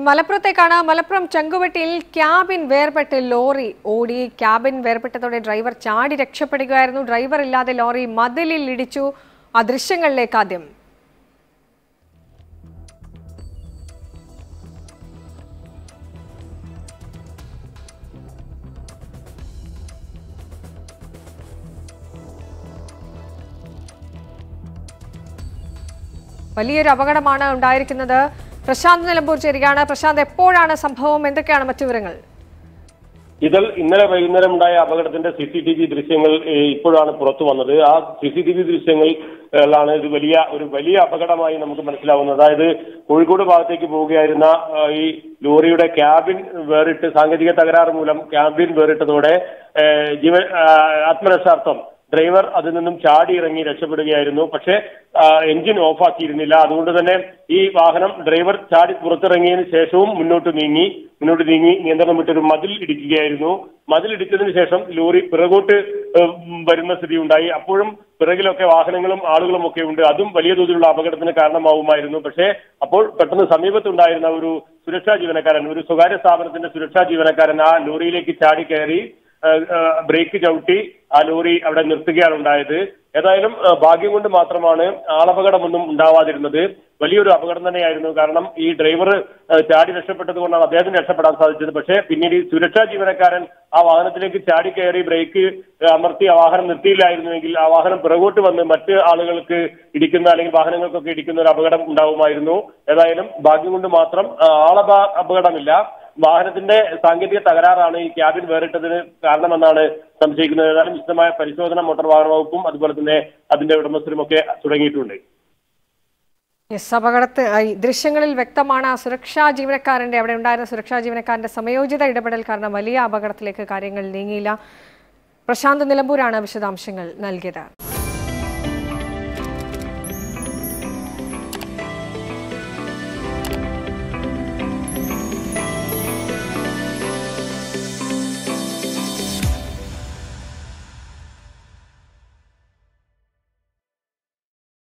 മലപ്പുറത്തേക്കാണ് മലപ്പുറം ചങ്കുവെട്ടിയിൽ ക്യാബിൻ വേർപെട്ട് ലോറി ഓടി ക്യാബിൻ വേർപെട്ടതോടെ ഡ്രൈവർ ചാടി രക്ഷപ്പെടുകയായിരുന്നു ഡ്രൈവർ ഇല്ലാതെ ലോറി മതിലിൽ ഇടിച്ചു ആ ദൃശ്യങ്ങളിലേക്ക് ആദ്യം വലിയൊരു അപകടമാണ് ഉണ്ടായിരിക്കുന്നത് പ്രശാന്ത് നിലമ്പൂർ ചേരുകയാണ് പ്രശാന്ത് എപ്പോഴാണ് സംഭവം എന്തൊക്കെയാണ് മറ്റു വിവരങ്ങൾ ഇതിൽ ഇന്നലെ വൈകുന്നേരം ഉണ്ടായ അപകടത്തിന്റെ സി സി ടി വി ദൃശ്യങ്ങൾ ഏഹ്, ഇപ്പോഴാണ് പുറത്തു വന്നത് ആ സി സി ടി വി ദൃശ്യങ്ങളിലാണ് ഇത് വലിയ ഒരു വലിയ അപകടമായി നമുക്ക് മനസ്സിലാവുന്നത് അതായത് കോഴിക്കോട് ഭാഗത്തേക്ക് പോവുകയായിരുന്ന ആ, ഈ ലോറിയുടെ ക്യാബിൻ വേറിട്ട് സാങ്കേതിക തകരാറ് മൂലം ക്യാബിൻ വേറിട്ടതോടെ ഏഹ്, ജീവ ആ, ആത്മരക്ഷാർത്ഥം ഡ്രൈവർ അതിൽ നിന്നും ചാടി ഇറങ്ങി രക്ഷപ്പെടുകയായിരുന്നു പക്ഷേ ആ, എഞ്ചിൻ ഓഫാക്കിയിരുന്നില്ല അതുകൊണ്ട് തന്നെ ഈ വാഹനം ഡ്രൈവർ ചാടി പുറത്തിറങ്ങിയതിന് ശേഷവും മുന്നോട്ട് നീങ്ങി മുന്നോട്ട് നീങ്ങി നിയന്ത്രണം വിട്ടൊരു മതിൽ ഇടിക്കുകയായിരുന്നു മതിൽ ഇടിച്ചതിന് ശേഷം ലോറി പിറകോട്ട് ഏഹ്, വരുന്ന സ്ഥിതി ഉണ്ടായി അപ്പോഴും പിറകിലൊക്കെ വാഹനങ്ങളും ആളുകളും ഒക്കെ ഉണ്ട് അതും വലിയ തോതിലുള്ള അപകടത്തിന് കാരണമാവുമായിരുന്നു പക്ഷേ അപ്പോൾ പെട്ടെന്ന് സമീപത്തുണ്ടായിരുന്ന ഒരു സുരക്ഷാ ജീവനക്കാരൻ ഒരു സ്വകാര്യ സ്ഥാപനത്തിന്റെ സുരക്ഷാ ജീവനക്കാരൻ ആ ലോറിയിലേക്ക് ചാടി കയറി ഏഹ്, ഏഹ്, ബ്രേക്ക് ചവിട്ടി ആ ലോറി അവിടെ നിർത്തുകയാണ് ഉണ്ടായത് ഏതായാലും ഏഹ്, ഭാഗ്യം കൊണ്ട് മാത്രമാണ് ആളപകടമൊന്നും ഉണ്ടാവാതിരുന്നത് വലിയൊരു അപകടം തന്നെയായിരുന്നു കാരണം ഈ ഡ്രൈവർ ഏഹ്, ചാടി രക്ഷപ്പെട്ടത് കൊണ്ടാണ് അദ്ദേഹത്തിന് രക്ഷപ്പെടാൻ സാധിച്ചത് പക്ഷേ പിന്നീട് ഈ സുരക്ഷാ ജീവനക്കാരൻ ആ വാഹനത്തിലേക്ക് ചാടി കയറി ബ്രേക്ക് ഏഹ്, അമർത്തി ആ വാഹനം നിർത്തിയില്ലായിരുന്നുവെങ്കിൽ ആ വാഹനം പിറകോട്ട് വന്ന് മറ്റ് ആളുകൾക്ക് ഇടിക്കുന്ന അല്ലെങ്കിൽ വാഹനങ്ങൾക്കൊക്കെ ഇടിക്കുന്ന ഒരു അപകടം ഉണ്ടാവുമായിരുന്നു ഏതായാലും ഭാഗ്യം കൊണ്ട് മാത്രം ആ, ആളപ അപകടമില്ല വാഹനത്തിന്റെ സാങ്കേതിക തകരാറാണ് ഈ ക്യാബിൻ വേറിട്ടതിന് കാരണമെന്നാണ് സംശയിക്കുന്നത് ഏതായാലും വിശദമായ പരിശോധന മോട്ടോർ വാഹന വകുപ്പും അതുപോലെ തന്നെ അതിന്റെ ഉടമസ്ഥരും ഒക്കെ തുടങ്ങിയിട്ടുണ്ട് യെസ് അപകടത്ത് ഈ ദൃശ്യങ്ങളിൽ വ്യക്തമാണ് ആ സുരക്ഷാ ജീവനക്കാരന്റെ അവിടെ ഉണ്ടായിരുന്ന സുരക്ഷാ ജീവനക്കാരന്റെ സമയോചിത ഇടപെടൽ കാരണം വലിയ അപകടത്തിലേക്ക് കാര്യങ്ങൾ നീങ്ങിയില്ല പ്രശാന്ത് നിലമ്പൂരാണ് വിശദാംശങ്ങൾ നൽകിയത്